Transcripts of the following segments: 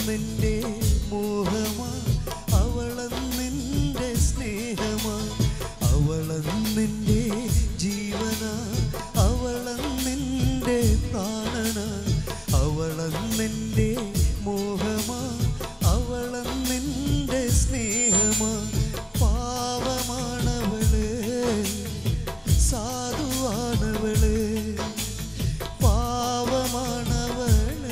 അവളെന്നെൻ്റെ മോഹമാ അവളെന്നെൻ്റെ സ്നേഹമാ അവളെന്നെൻ്റെ ജീവനാ അവളെന്നെൻ്റെ പ്രാണനാ അവളെന്നെൻ്റെ മോഹമാ അവളെന്നെൻ്റെ സ്നേഹമാ പാവമാണവള് സാധുവാണവള് പാവമാണവള്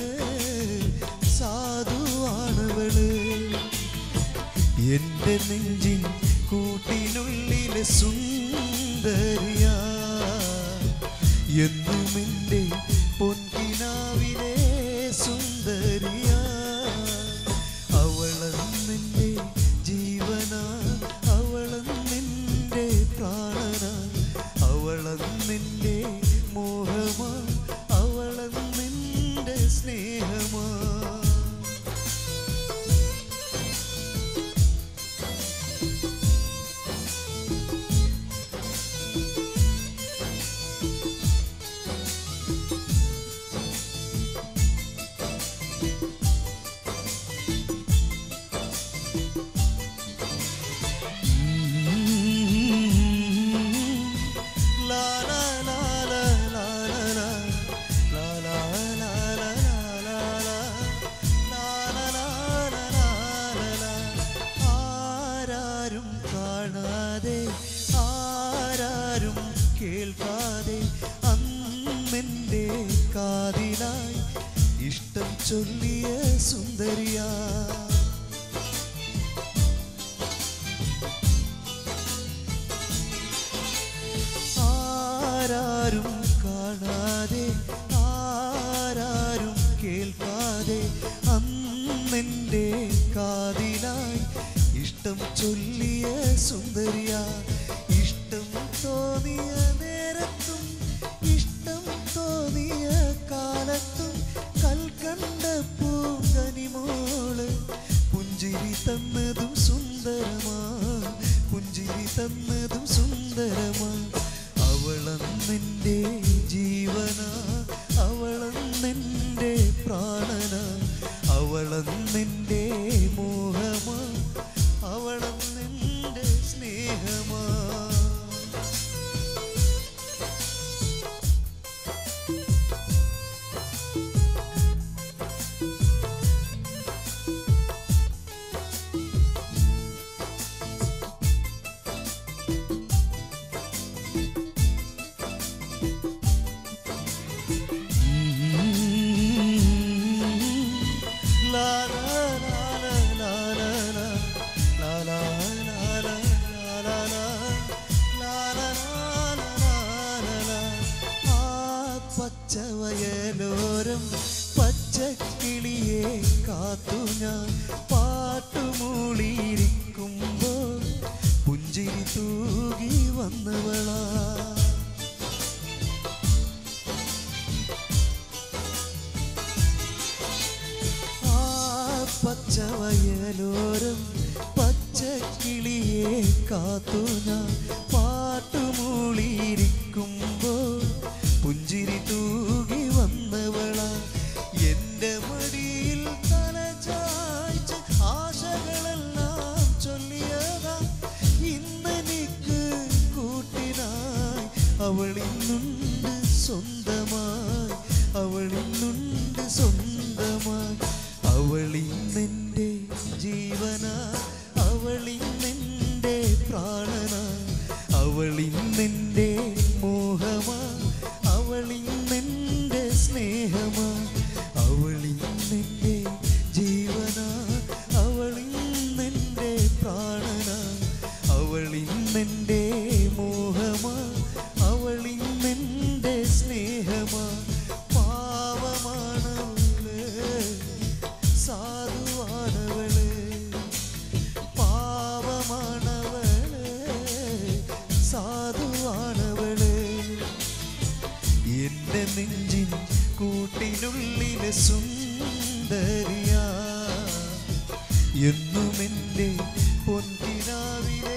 സാധുവാണവള് എന്റെ നെഞ്ചിൻ കൂട്ടിനുള്ളിലെ സുന്ദരിയ എന്നും എൻ്റെ പൊൻകിനാവിലെ സുന്ദരിയ അവളെന്നെൻ്റെ ജീവന അവളെന്നെൻ്റെ പ്രാണന അവളെന്നെൻ്റെ മോഹമാ അവളെന്നെൻ്റെ സ്നേഹമാ ആരാരും കാണാതെ ആരാരും കേൾക്കാതെ അന്നെൻ്റെ കാതിലായി ഇഷ്ടം ചൊല്ലിയ സുന്ദരിയാ ആരാരും കാണാതെ ആരാരും കേൾക്കാതെ അന്നെൻ്റെ കാതിലായി ഇഷ്ടം ചൊല്ലിയ സുന്ദരിയ ഇഷ്ടം തോന്നിയ നേരത്തും ഇഷ്ടം തോന്നിയ കാലത്തും കൽക്കണ്ട പൂങ്കനിമോള് പുഞ്ചിരി തന്നതും സുന്ദരമാ പുഞ്ചിരി തന്നതും സുന്ദരമാ അവളെന്നെൻ്റെ ജീവന അവളെന്നെൻ്റെ പ്രാണന അവളെന്നെൻ്റെ മോഹമാ അവളെന്നെൻ്റെ സ്നേഹമാ La la la la la la la la la la la la la la la la la la ആ പച്ചവയലോരം പച്ചക്കിളിയെ കാത്തു ഞാൻ പാട്ടുമൂളിയിരിക്കുമ്പോൾ പുഞ്ചിരി തൂകി വന്നവളാ ആ പച്ചവയലോരം പച്ചക്കിളിയെ കാത്തു ഞാൻ പാട്ടുമൂളിയിരിക്കുമ്പോൾ പുഞ്ചിരി തൂകി വന്നവള എൻ്റെ മടിയിൽ തല ചായ്ച്ച് ആശകളെല്ലാം ചൊല്ലിയതാ ഇന്നെനിക്ക് കൂട്ടിനായി അവളിന്നുണ്ട് സ്വന്തമായി അവളിന്നുണ്ട് സ്വന്തമായി അവളിന്നെൻ്റെ ജീവന അവളിന്നെൻ്റെ പ്രാണന അവളിന്നെൻ്റെ മോഹമാ അവളിന്നെൻ്റെ സ്നേഹമാ അവളിന്നെൻ്റെ ജീവന അവളിന്നെൻ്റെ പ്രാണന അവളിന്നെൻ്റെ മോഹമാ അവളിന്നെൻ്റെ സ്നേഹമാ പാവമാണവള് സാധുവാണവള് പാവമാണവള് സാധുവാണവള് എന്റെ നെഞ്ചിൻ കൂട്ടിനുള്ളിലെ സുന്ദരിയ എന്നും എൻ്റെ പൊൻകിനാവിലെ